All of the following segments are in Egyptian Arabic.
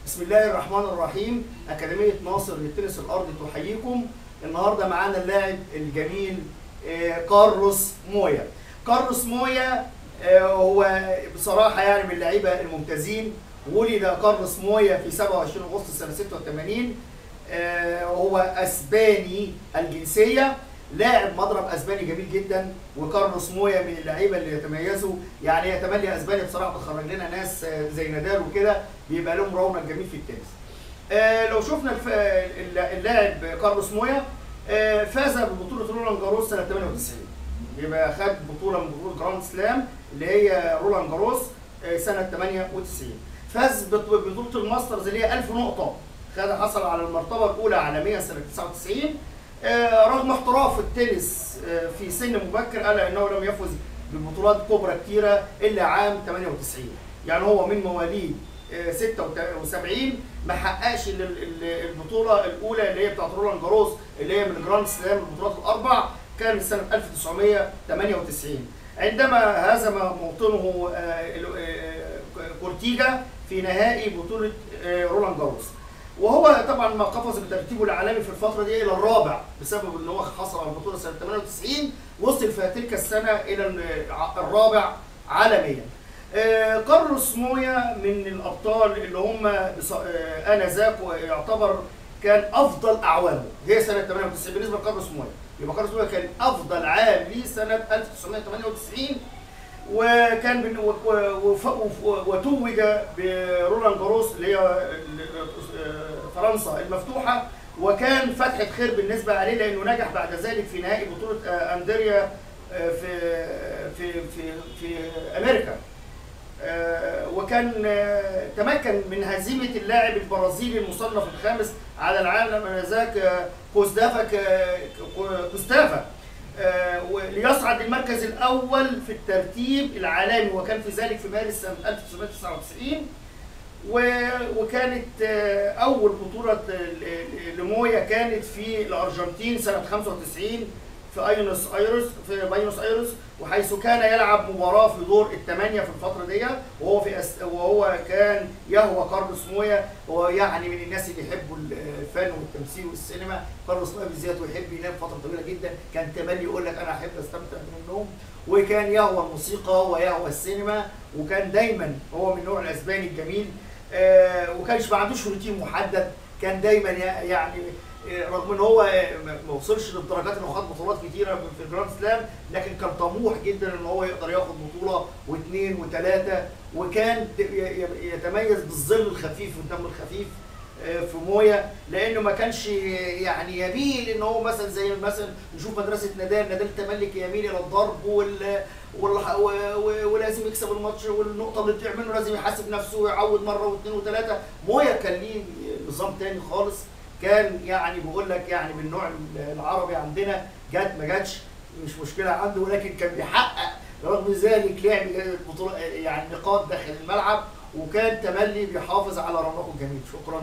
بسم الله الرحمن الرحيم أكاديمية ناصر للتنس الأرضي تحييكم النهارده معانا اللاعب الجميل آه، كارلوس مويا كارلوس مويا آه، هو بصراحة يعني من اللعيبة الممتازين ولد كارلوس مويا في 27 أغسطس سنة 86 آه، هو أسباني الجنسية لاعب مضرب اسباني جميل جدا وكارلوس مويا من اللعيبه اللي يتميزوا يعني يتملي اسبانيا بصراحه بتخرج لنا ناس آه، زي نادال وكده بيبقى لهم رونق جميل في التنس. آه، لو شفنا الف- الل- اللاعب كارلوس مويا آه، فاز ببطوله رولان جاروس سنه 98 يبقى خد بطوله من بطوله جراند سلام اللي هي رولان جاروس آه، سنه 98 فاز بط- ببطوله الماسترز اللي هي 1000 نقطه خد حصل على المرتبه الاولى عالميا سنه 99 آه، رغم احتراف التنس آه، في سن مبكر الا انه لم يفز ببطولات كبرى كتيره الا عام 98 يعني هو من مواليد آه، 76 ما حققش ال- ال- البطوله الاولى اللي هي بتاعت رولان جاروس اللي هي من جراند سلام البطولات الاربع كان سنه 1998 عندما هزم موطنه آه، ال- آه، كورتيجا في نهائي بطوله آه، رولان جاروس وهو طبعا ما قفز بترتيبه العالمي في الفتره دي الى الرابع بسبب ان هو حصل على البطوله سنه 98 وصل في تلك السنه الى ال- الرابع عالميا. آه، كارلوس مويا من الابطال اللي هم بص- آه، انذاك يعتبر كان افضل اعوامه هي سنه 98 بالنسبه لكارلوس مويا يبقى كارلوس مويا كان افضل عام ليه سنه 1998 وكان بن- و- و- وف- وف- وتوج برولان جاروس اللي هي ال- فرنسا المفتوحه وكان فتحه خير بالنسبه عليه لانه نجح بعد ذلك في نهائي بطوله آه، اندريا آه، في في في في امريكا آه، وكان آه، تمكن من هزيمه اللاعب البرازيلي المصنف الخامس على العالم انذاك آه، كوستافا ك- كوستافا آه، وليصعد المركز الاول في الترتيب العالمي وكان في ذلك في مارس سنه 1999 و- وكانت آه، اول بطوله ل- ل- لمويا كانت في الارجنتين سنه 95 في ايونس ايرس في بايونس ايرس وحيث كان يلعب مباراه في دور الثمانيه في الفتره دي وهو في أس... وهو كان يهوى كارلوس مويا هو يعني من الناس اللي يحبوا الفن والتمثيل والسينما كارلوس مويا بالذات ويحب ينام فتره طويله جدا كان تملي يقول لك انا احب استمتع من النوم وكان يهوى الموسيقى ويهوى السينما وكان دايما هو من النوع الاسباني الجميل آه وكانش ما عندوش روتين محدد كان دايما يع- يعني آه، رغم ان هو آه، ما ما وصلش للدرجات انه خد بطولات كتيره في في الجراند سلام لكن كان طموح جدا ان هو يقدر ياخد بطوله واثنين وثلاثه وكان ت- ي- ي- يتميز بالظل الخفيف والدم الخفيف آه، في مويا لانه ما كانش يعني يميل ان هو مثلا زي مثلا نشوف مدرسه نادال نادال تملك يميل الى الضرب وال والح- و- و- ولازم يكسب الماتش والنقطه اللي تضيع منه لازم يحاسب نفسه ويعود مره واثنين وثلاثه مويا كان ليه نظام تاني خالص كان يعني بقول لك يعني من النوع العربي عندنا جت ما جاتش مش مشكله عنده ولكن كان بيحقق رغم ذلك لعب بطولة يعني نقاط داخل الملعب وكان تملي بيحافظ على رونقه الجميل شكرا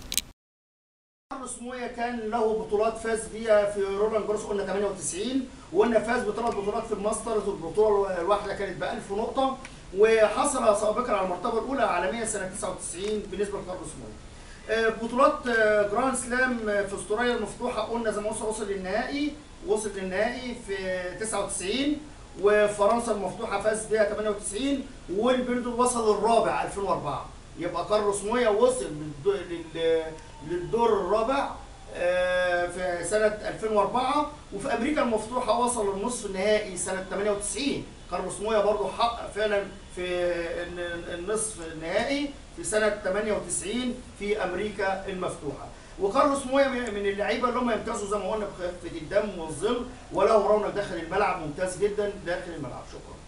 كارلوس مويا كان له بطولات فاز بيها في رولان جاروس قلنا 98 وقلنا فاز بثلاث بطولات في الماسترز والبطوله الواحده كانت ب 1000 نقطه وحصل سابقا على المرتبه الاولى عالميا سنه 99 بالنسبه لكارلوس مويا. آه، بطولات آه، جراند سلام آه، في استراليا المفتوحه قلنا زي ما وصل وصل للنهائي وصل للنهائي في 99 وفرنسا المفتوحه فاز بيها 98 والبندل وصل الرابع 2004 يبقى كارلوس مويا وصل للدو- لل- للدور الرابع آه، في سنة 2004 وفي أمريكا المفتوحة وصل للنصف النهائي سنة 98 كارلوس مويا برضه حقق فعلا في الن- النصف النهائي في سنة 98 في أمريكا المفتوحة وكارلوس مويا من اللعيبة اللي هم يمتازوا زي ما قلنا بخفة الدم والظل وله رونق داخل الملعب ممتاز جدا داخل الملعب شكرا